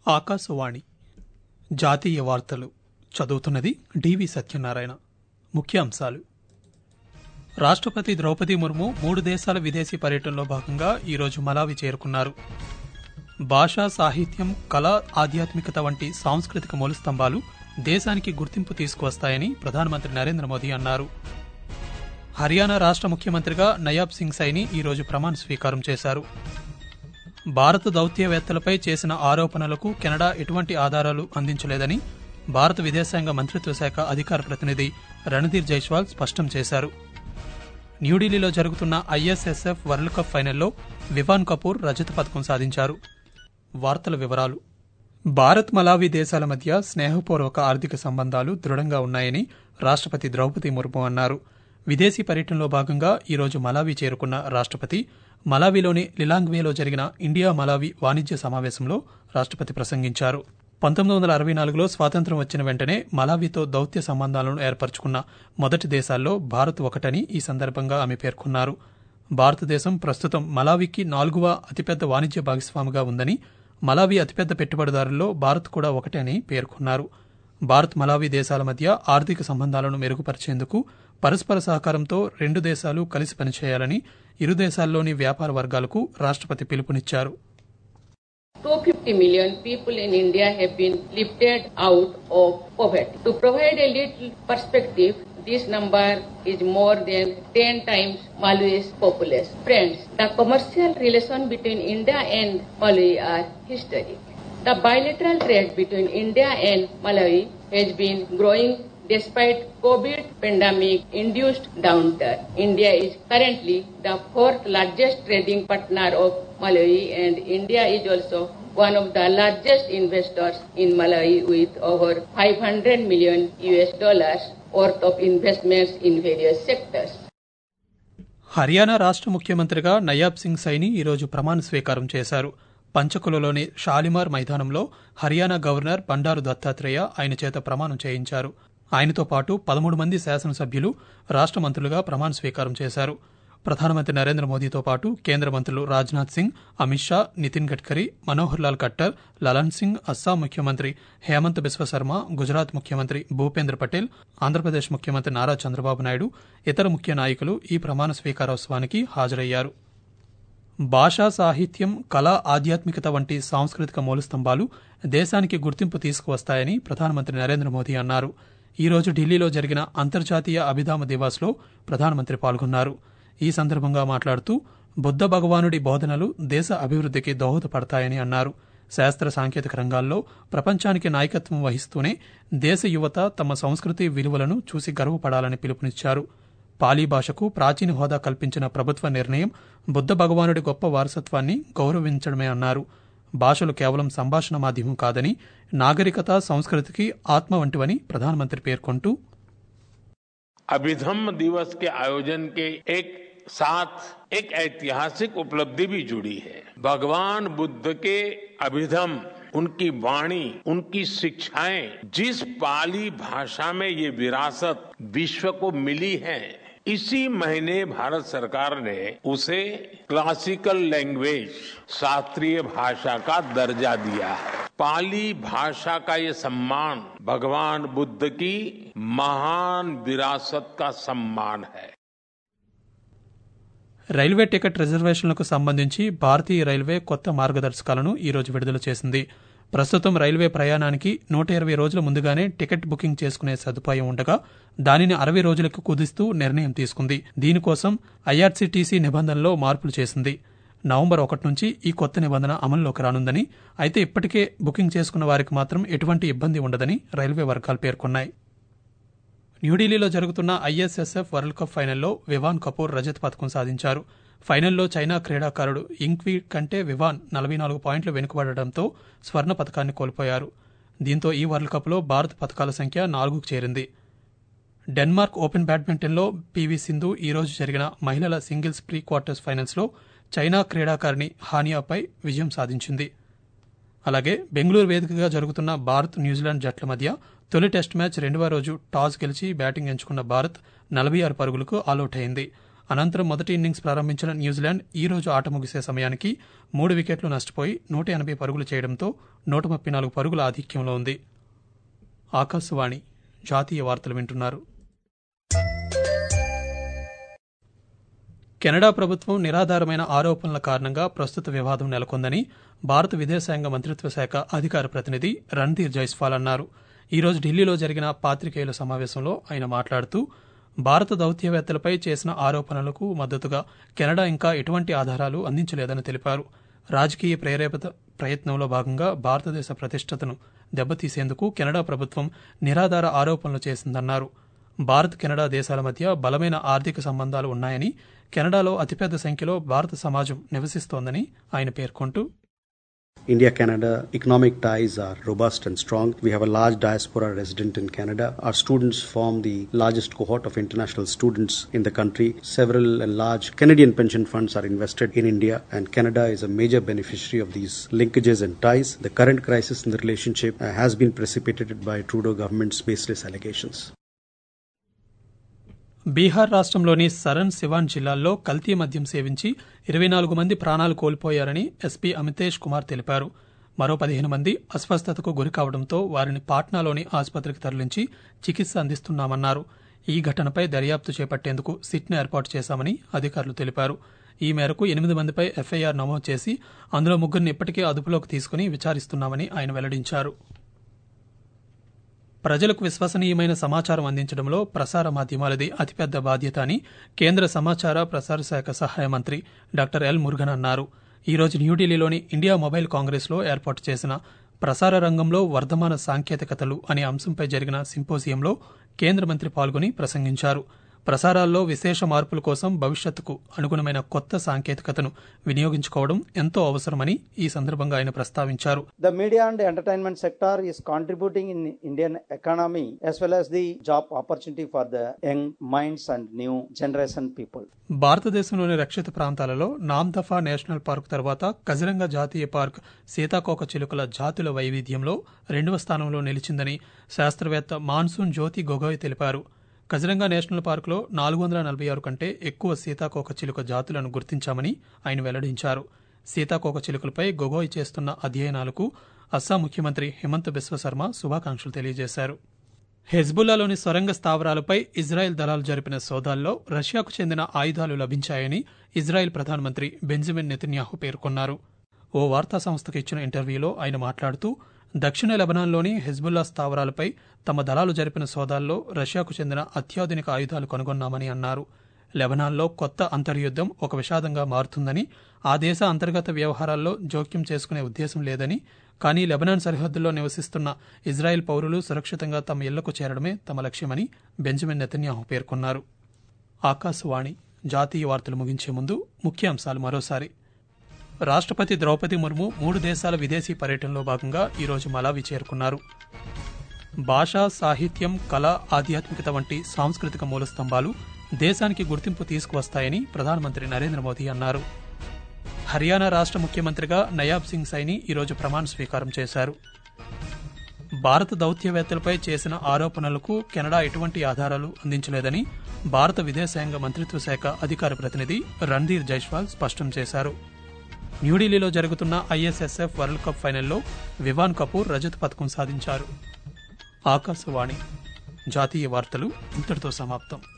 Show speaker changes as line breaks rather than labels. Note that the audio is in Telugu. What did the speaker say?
ఆకాశవాణి జాతీయ వార్తలు చదువుతున్నది డివి సత్యనారాయణ ముఖ్యాంశాలు రాష్ట్రపతి ద్రౌపది ముర్ము మూడు దేశాల విదేశీ పర్యటనలో భాగంగా ఈరోజు మలావి చేరుకున్నారు భాష సాహిత్యం కళ ఆధ్యాత్మికత వంటి సాంస్కృతిక మూలస్తంభాలు దేశానికి గుర్తింపు తీసుకువస్తాయని ప్రధానమంత్రి నరేంద్ర మోదీ అన్నారు హర్యానా రాష్ట్ర ముఖ్యమంత్రిగా నయాబ్ సింగ్ సైని ఈరోజు ప్రమాణ స్వీకారం చేశారు భారత దౌత్యవేత్తలపై చేసిన ఆరోపణలకు కెనడా ఎటువంటి ఆధారాలు అందించలేదని భారత విదేశాంగ మంత్రిత్వ శాఖ అధికార ప్రతినిధి రణధీర్ జైస్వాల్ స్పష్టం చేశారు న్యూఢిల్లీలో జరుగుతున్న ఐఎస్ఎస్ఎఫ్ వరల్డ్ కప్ ఫైనల్లో వివాన్ కపూర్ రజత పథకం సాధించారు వార్తల వివరాలు భారత్ మలావి దేశాల మధ్య స్నేహపూర్వక ఆర్థిక సంబంధాలు దృఢంగా ఉన్నాయని రాష్ట్రపతి ద్రౌపది ముర్ము అన్నారు విదేశీ పర్యటనలో భాగంగా ఈరోజు మలావి చేరుకున్న రాష్ట్రపతి మలావిలోని లిలాంగ్వేలో జరిగిన ఇండియా మలావి వాణిజ్య సమావేశంలో రాష్ట్రపతి ప్రసంగించారు పంతొమ్మిది వందల అరవై నాలుగులో స్వాతంత్ర్యం వచ్చిన వెంటనే మలావితో దౌత్య సంబంధాలను ఏర్పరచుకున్న మొదటి దేశాల్లో భారత్ ఒకటని ఈ సందర్భంగా ఆమె పేర్కొన్నారు భారతదేశం ప్రస్తుతం మలావికి నాలుగవ అతిపెద్ద వాణిజ్య భాగస్వామిగా ఉందని మలావి అతిపెద్ద పెట్టుబడిదారుల్లో భారత్ కూడా ఒకటే అని పేర్కొన్నారు భారత్ మలావి దేశాల మధ్య ఆర్థిక సంబంధాలను మెరుగుపరిచేందుకు పరస్పర సహకారంతో రెండు దేశాలు కలిసి పనిచేయాలని ఇరు దేశాల్లోని వ్యాపార వర్గాలకు రాష్ట్రపతి పిలుపునిచ్చారు
250 million people in India have been lifted out of poverty. To provide a little perspective, this number is more than 10 times Malawi's population. Friends, the commercial relation between India and Malawi are historic. The bilateral trade between India and Malawi has been growing despite COVID pandemic induced downturn. India is currently the fourth largest trading partner of Malawi and India is also one of the largest investors in Malawi with over 500 million US dollars worth of investments in various sectors.
Haryana రాష్ట్ర ముఖ్యమంత్రిగా నయాబ్ సింగ్ సైని ఈరోజు ప్రమాణ స్వీకారం చేశారు పంచకులలోని షాలిమార్ మైదానంలో హర్యానా గవర్నర్ బండారు దత్తాత్రేయ ఆయన చేత ప్రమాణం చేయించారు ఆయనతో పాటు పదమూడు మంది శాసనసభ్యులు రాష్ట్ర మంత్రులుగా ప్రమాణ స్వీకారం చేశారు ప్రధానమంత్రి నరేంద్ర మోదీతో పాటు కేంద్ర మంత్రులు రాజ్నాథ్ సింగ్ అమిత్ షా నితిన్ గడ్కరీ మనోహర్ లాల్ ఖట్టర్ లలన్ సింగ్ అస్సాం ముఖ్యమంత్రి హేమంత్ బిశ్వ శర్మ గుజరాత్ ముఖ్యమంత్రి భూపేంద్ర పటేల్ ఆంధ్రప్రదేశ్ ముఖ్యమంత్రి నారా చంద్రబాబు నాయుడు ఇతర ముఖ్య నాయకులు ఈ ప్రమాణ స్వీకారోత్సవానికి హాజరయ్యారు భాషా సాహిత్యం కళ ఆధ్యాత్మికత వంటి సాంస్కృతిక మూలస్తంభాలు దేశానికి గుర్తింపు తీసుకువస్తాయని ప్రధానమంత్రి నరేంద్ర మోదీ అన్నారు ఈ రోజు ఢిల్లీలో జరిగిన అంతర్జాతీయ అభిధామ దివాస్లో ప్రధానమంత్రి పాల్గొన్నారు ఈ సందర్భంగా మాట్లాడుతూ బుద్ధ భగవానుడి బోధనలు దేశ అభివృద్ధికి దోహదపడతాయని అన్నారు శాస్త్ర సాంకేతిక రంగాల్లో ప్రపంచానికి నాయకత్వం వహిస్తూనే దేశ యువత తమ సంస్కృతి విలువలను చూసి గర్వపడాలని పిలుపునిచ్చారు పాలీ భాషకు ప్రాచీన హోదా కల్పించిన ప్రభుత్వ నిర్ణయం బుద్ధ భగవానుడి గొప్ప వారసత్వాన్ని గౌరవించడమే అన్నారు భాషలు కేవలం సంభాషణ మాధ్యమం కాదని నాగరికత సంస్కృతికి ఆత్మ వంటివని ప్రధానమంత్రి పేర్కొంటూ
अभिधम्म दिवस के आयोजन के एक साथ एक ऐतिहासिक उपलब्धि भी जुड़ी है भगवान बुद्ध के अभिधम उनकी वाणी उनकी शिक्षाएं जिस पाली भाषा में ये विरासत विश्व को मिली है इसी महीने भारत सरकार ने उसे क्लासिकल लैंग्वेज शास्त्रीय भाषा का दर्जा दिया है पाली भाषा का ये सम्मान भगवान बुद्ध की महान विरासत का सम्मान है
రైల్వే టికెట్ రిజర్వేషన్లకు సంబంధించి భారతీయ రైల్వే కొత్త మార్గదర్శకాలను ఈరోజు విడుదల చేసింది ప్రస్తుతం రైల్వే ప్రయాణానికి నూట ఇరవై రోజుల ముందుగానే టికెట్ బుకింగ్ చేసుకునే సదుపాయం ఉండగా దానిని అరవై రోజులకు కుదిస్తూ నిర్ణయం తీసుకుంది దీనికోసం ఐఆర్సీటీసీ నిబంధనలో మార్పులు చేసింది నవంబర్ ఒకటి నుంచి ఈ కొత్త నిబంధన అమల్లోకి రానుందని అయితే ఇప్పటికే బుకింగ్ చేసుకున్న వారికి మాత్రం ఎటువంటి ఇబ్బంది ఉండదని రైల్వే వర్గాలు పేర్కొన్నాయి న్యూఢిల్లీలో జరుగుతున్న ఐఎస్ఎస్ఎఫ్ వరల్డ్ కప్ ఫైనల్లో వివాన్ కపూర్ రజత్ పథకం సాధించారు ఫైనల్లో చైనా క్రీడాకారుడు ఇంక్వీ కంటే వివాన్ నలభై నాలుగు పాయింట్లు వెనుకబడడంతో స్వర్ణ పథకాన్ని కోల్పోయారు దీంతో ఈ వరల్డ్ కప్లో భారత్ పథకాల సంఖ్య నాలుగుకు చేరింది డెన్మార్క్ ఓపెన్ బ్యాడ్మింటన్లో పీవీ సింధు ఈ రోజు జరిగిన మహిళల సింగిల్స్ ప్రీ క్వార్టర్స్ ఫైనల్స్లో చైనా క్రీడాకారిణి హానియాపై విజయం సాధించింది అలాగే బెంగళూరు వేదికగా జరుగుతున్న భారత్ న్యూజిలాండ్ జట్ల మధ్య తొలి టెస్ట్ మ్యాచ్ రెండవ రోజు టాస్ గెలిచి బ్యాటింగ్ ఎంచుకున్న భారత్ నలభై ఆరు పరుగులకు ఆలౌట్ అయింది అనంతరం మొదటి ఇన్నింగ్స్ ప్రారంభించిన న్యూజిలాండ్ ఈ రోజు ఆట ముగిసే సమయానికి మూడు వికెట్లు నష్టపోయి నూట ఎనభై పరుగులు చేయడంతో నూట ముప్పై నాలుగు పరుగుల ఆధిక్యంలో ఉంది ఆకాశవాణి జాతీయ వార్తలు వింటున్నారు కెనడా ప్రభుత్వం నిరాధారమైన ఆరోపణల కారణంగా ప్రస్తుత వివాదం నెలకొందని భారత విదేశాంగ మంత్రిత్వ శాఖ అధికార ప్రతినిధి రణ్ధీర్ జైస్వాల్ అన్నారు ఈ రోజు ఢిల్లీలో జరిగిన పాత్రికేయుల సమావేశంలో ఆయన మాట్లాడుతూ భారత దౌత్యవేత్తలపై చేసిన ఆరోపణలకు మద్దతుగా కెనడా ఇంకా ఎటువంటి ఆధారాలు అందించలేదని తెలిపారు రాజకీయ ప్రేరేపిత ప్రయత్నంలో భాగంగా భారతదేశ ప్రతిష్టతను దెబ్బతీసేందుకు కెనడా ప్రభుత్వం నిరాధార ఆరోపణలు చేసిందన్నారు భారత్ కెనడా దేశాల మధ్య బలమైన ఆర్థిక సంబంధాలు ఉన్నాయని కెనడాలో అతిపెద్ద సంఖ్యలో భారత సమాజం నివసిస్తోందని ఆయన పేర్కొంటూ
India Canada economic ties are robust and strong. We have a large diaspora resident in Canada. Our students form the largest cohort of international students in the country. Several and large Canadian pension funds are invested in India, and Canada is a major beneficiary of these linkages and ties. The current crisis in the relationship uh, has been precipitated by Trudeau government's baseless allegations.
Bihar రాష్ట్రంలోని సరన్ సివాన్ జిల్లాల్లో కల్తీ మద్యం సేవించి ఇరవై నాలుగు మంది ప్రాణాలు కోల్పోయారని ఎస్పీ అమితేష్ కుమార్ తెలిపారు మరో పదిహేను మంది అస్వస్థతకు గురి కావడంతో వారిని పాట్నాలోని ఆసుపత్రికి తరలించి చికిత్స అందిస్తున్నామన్నారు ఈ ఘటనపై దర్యాప్తు చేపట్టేందుకు సిట్ను ఏర్పాటు చేశామని అధికారులు తెలిపారు ఈ మేరకు ఎనిమిది మందిపై ఎఫ్ఐఆర్ నమోదు చేసి అందులో ముగ్గురిని ఇప్పటికే అదుపులోకి తీసుకుని విచారిస్తున్నామని ఆయన వెల్లడించారు ప్రజలకు విశ్వసనీయమైన సమాచారం అందించడంలో ప్రసార మాధ్యమాలది అతిపెద్ద బాధ్యత అని కేంద్ర సమాచార ప్రసార శాఖ సహాయ మంత్రి డాక్టర్ ఎల్ మురుగన్ అన్నారు ఈ రోజు న్యూఢిల్లీలోని ఇండియా మొబైల్ కాంగ్రెస్లో ఏర్పాటు చేసిన ప్రసార రంగంలో వర్ధమాన సాంకేతికతలు అనే అంశంపై జరిగిన సింపోజియంలో కేంద్ర మంత్రి పాల్గొని ప్రసంగించారు ప్రసారాల్లో విశేష మార్పుల కోసం భవిష్యత్తుకు అనుగుణమైన కొత్త సాంకేతికతను వినియోగించుకోవడం ఎంతో అవసరమని ఈ సందర్భంగా ఆయన ప్రస్తావించారు
The media and entertainment sector is contributing in Indian economy as well as the job opportunity for the young minds and new generation people.
భారతదేశంలోని రక్షిత ప్రాంతాలలో నామ్దఫా నేషనల్ పార్క్ తర్వాత కజిరంగ జాతీయ పార్క్ సీతాకోక చిలుకల జాతుల వైవిధ్యంలో రెండవ స్థానంలో నిలిచిందని శాస్త్రవేత్త మాన్సూన్ జ్యోతి గొగోయ్ తెలిపారు కజిరంగా నేషనల్ పార్కులో నాలుగు వందల నలభై ఆరు కంటే ఎక్కువ సీతాకోక చిలుక జాతులను గుర్తించామని ఆయన వెల్లడించారు సీతాకోక చిలుకలపై గొగోయ్ చేస్తున్న అధ్యయనాలకు అస్సాం ముఖ్యమంత్రి హిమంత్ బిశ్వశర్మ శుభాకాంక్షలు తెలియజేశారు హెజ్బుల్లాలోని సొరంగ స్థావరాలపై ఇజ్రాయెల్ దళాలు జరిపిన సోదాల్లో రష్యాకు చెందిన ఆయుధాలు లభించాయని ఇజ్రాయెల్ ప్రధానమంత్రి బెంజమిన్ నెతన్యాహు పేర్కొన్నారు ఓ వార్తా సంస్థకు ఇచ్చిన ఇంటర్వ్యూలో ఆయన మాట్లాడుతూ దక్షిణ లెబనాన్లోని హెజ్బుల్లా స్థావరాలపై తమ దళాలు జరిపిన సోదాల్లో రష్యాకు చెందిన అత్యాధునిక ఆయుధాలు కనుగొన్నామని అన్నారు లెబనాన్లో కొత్త అంతర్యుద్దం ఒక విషాదంగా మారుతుందని ఆ దేశ అంతర్గత వ్యవహారాల్లో జోక్యం చేసుకునే ఉద్దేశం లేదని కానీ లెబనాన్ సరిహద్దుల్లో నివసిస్తున్న ఇజ్రాయెల్ పౌరులు సురక్షితంగా తమ ఇళ్లకు చేరడమే తమ లక్ష్యమని బెంజమిన్ నెతన్యాహు పేర్కొన్నారు ఆకాశవాణి జాతీయ వార్తలు ముగించే ముందు ముఖ్యాంశాలు మరోసారి రాష్ట్రపతి ద్రౌపది ముర్ము మూడు దేశాల విదేశీ పర్యటనలో భాగంగా ఈరోజు మలావి చేరుకున్నారు భాష సాహిత్యం కళ ఆధ్యాత్మికత వంటి సాంస్కృతిక మూలస్తంభాలు దేశానికి గుర్తింపు తీసుకువస్తాయని ప్రధానమంత్రి నరేంద్ర మోదీ అన్నారు హర్యానా రాష్ట్ర ముఖ్యమంత్రిగా నయాబ్ సింగ్ సైని ఈరోజు ప్రమాణ స్వీకారం చేశారు భారత దౌత్యవేత్తలపై చేసిన ఆరోపణలకు కెనడా ఎటువంటి ఆధారాలు అందించలేదని భారత విదేశాంగ మంత్రిత్వ శాఖ అధికార ప్రతినిధి రణ్ధీర్ జైస్వాల్ స్పష్టం చేశారు న్యూఢిల్లీలో జరుగుతున్న ఐఎస్ఎస్ఎఫ్ వరల్డ్ కప్ ఫైనల్లో వివాన్ కపూర్ రజత పథకం సాధించారు ఆకాశవాణి జాతీయ వార్తలు ఇంతటితో సమాప్తం